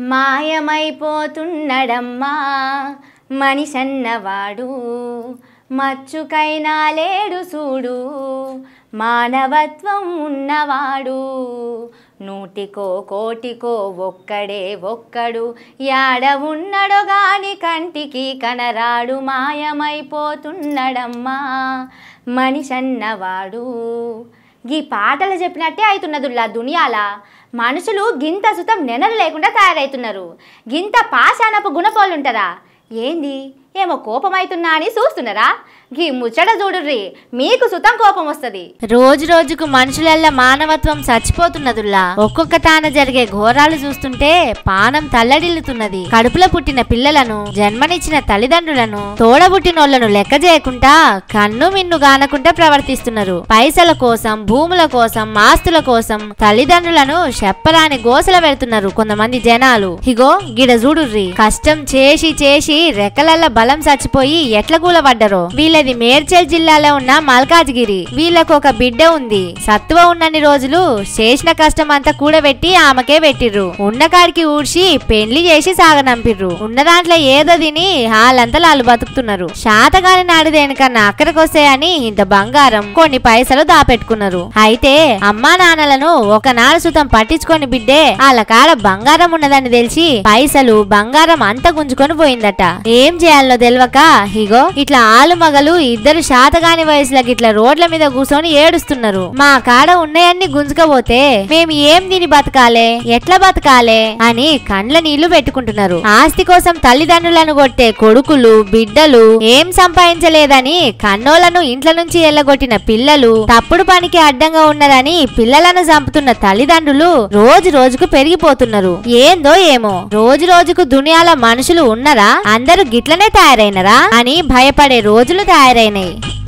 మాయమైపోతున్నడమ్మా మనిషన్నవాడు మచ్చుకైనా లేడు చూడు మానవత్వం ఉన్నవాడు నూటికో కోటికో ఒక్కడే ఒక్కడు యాడ ఉన్నడో గాని కంటికి కనరాడు మాయమైపోతున్నడమ్మా మనిషన్నవాడు గీ పాటలు చెప్పినట్టే అవుతున్నదుల్లా దునియాల మనుషులు గింత సుతం నెనలు లేకుండా తయారవుతున్నారు గింత పాషాణపు గుణపోలు ఉంటారా ఏంది ఏమో కోపం అవుతున్నా అని చూస్తున్నారా గీ ముచ్చట చూడుర్రి మీకు సుతం కోపం వస్తుంది రోజు రోజుకు మనుషులల్ల మానవత్వం చచ్చిపోతున్నదుల్లా ఒక్కొక్క తాన జరిగే ఘోరాలు చూస్తుంటే పానం తల్లడిల్లుతున్నది కడుపులో పుట్టిన పిల్లలను జన్మనిచ్చిన తల్లిదండ్రులను తోడబుట్టినోళ్లను లెక్క చేయకుండా కన్ను మిన్ను గానకుండా ప్రవర్తిస్తున్నారు పైసల కోసం భూముల కోసం ఆస్తుల కోసం తల్లిదండ్రులను చెప్పరాని గోసల పెడుతున్నారు కొంతమంది జనాలు ఇగో గిడ చూడుర్రి కష్టం చేసి చేసి రెక్కలల్ల బలం చచ్చిపోయి ఎట్ల కూలబడ్డరో వీళ్ళది మేడ్చల్ జిల్లాలో ఉన్న మల్కాజ్గిరి వీళ్ళకు ఒక బిడ్డ ఉంది సత్తువ ఉన్నన్ని రోజులు చేసిన కష్టం అంతా కూడబెట్టి ఆమెకే పెట్టిర్రు ఉన్న కాడికి ఊడ్చి పెండ్లి చేసి సాగనంపిర్రు ఉన్న దాంట్లో ఏదో తిని వాళ్ళంతా వాళ్ళు బతుకుతున్నారు శాతగాని నాడు దేనికన్నా అక్కడికొస్తాయని ఇంత బంగారం కొన్ని పైసలు దాపెట్టుకున్నారు అయితే అమ్మా నాన్నలను ఒకనాడు సుతం పట్టించుకొని బిడ్డే వాళ్ళ కాడ బంగారం ఉన్నదని తెలిసి పైసలు బంగారం అంతా గుంజుకొని పోయిందట ఏం చేయాలో తెలియక ఇగో ఇట్లా ఆలు మగలు ఇద్దరు శాతగాని వయసులో ఇట్లా రోడ్ల మీద కూర్చొని ఏడుస్తున్నారు మా కాడ ఉన్నాయన్ని గుంజుకపోతే మేము ఏం తిని బతకాలే ఎట్లా బతకాలే అని కండ్ల నీళ్లు పెట్టుకుంటున్నారు ఆస్తి కోసం తల్లిదండ్రులను కొట్టే కొడుకులు బిడ్డలు ఏం సంపాదించలేదని కన్నోళ్లను ఇంట్ల నుంచి ఎల్లగొట్టిన పిల్లలు తప్పుడు పనికి అడ్డంగా ఉన్నారని పిల్లలను చంపుతున్న తల్లిదండ్రులు రోజు రోజుకు పెరిగిపోతున్నారు ఏందో ఏమో రోజు రోజుకు దునియాలో మనుషులు ఉన్నరా అందరూ గిట్లనే తయారైనరా అని భయపడే రోజులు తయారైనాయి